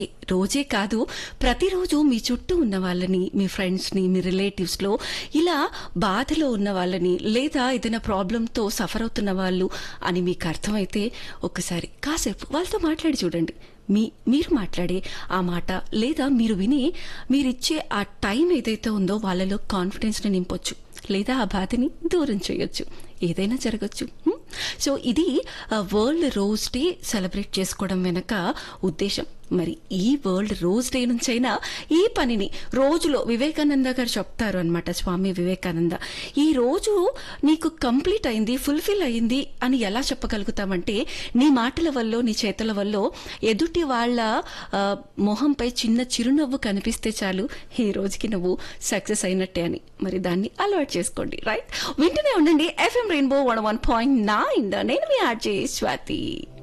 రోజే కాదు ప్రతిరోజు మీ చుట్టూ ఉన్న వాళ్ళని మీ ఫ్రెండ్స్ని మీ రిలేటివ్స్లో ఇలా బాధలో ఉన్న వాళ్ళని లేదా ఏదైనా ప్రాబ్లంతో సఫర్ అవుతున్న వాళ్ళు అని మీకు అర్థమైతే ఒక్కసారి కాసేపు వాళ్ళతో మాట్లాడి చూడండి మీ మీరు మాట్లాడే ఆ మాట లేదా మీరు విని మీరిచ్చే ఆ టైం ఏదైతే ఉందో వాళ్ళలో కాన్ఫిడెన్స్ని నింపొచ్చు లేదా ఆ బాధని దూరం చేయొచ్చు ఏదైనా జరగచ్చు హ్మ్? సో ఇది వరల్డ్ రోజ్ డే సెలబ్రేట్ చేసుకోవడం వెనక ఉద్దేశం మరి ఈ వరల్డ్ రోజ్ డే నుంచైనా ఈ పనిని రోజులో వివేకానంద గారు చెప్తారు అనమాట స్వామి వివేకానంద ఈ రోజు నీకు కంప్లీట్ అయింది ఫుల్ఫిల్ అయింది అని ఎలా చెప్పగలుగుతామంటే నీ మాటల వల్ల నీ చేతల వల్ల ఎదుటి వాళ్ళ ఆ, మొహంపై చిన్న చిరునవ్వు కనిపిస్తే చాలు ఈ రోజుకి నువ్వు సక్సెస్ అయినట్టే అని మరి దాన్ని అలవాటు చేసుకోండి రైట్ వింటూనే ఉండండి FM Rainbow one one point nine నేను మీ ఆర్జే స్వాతి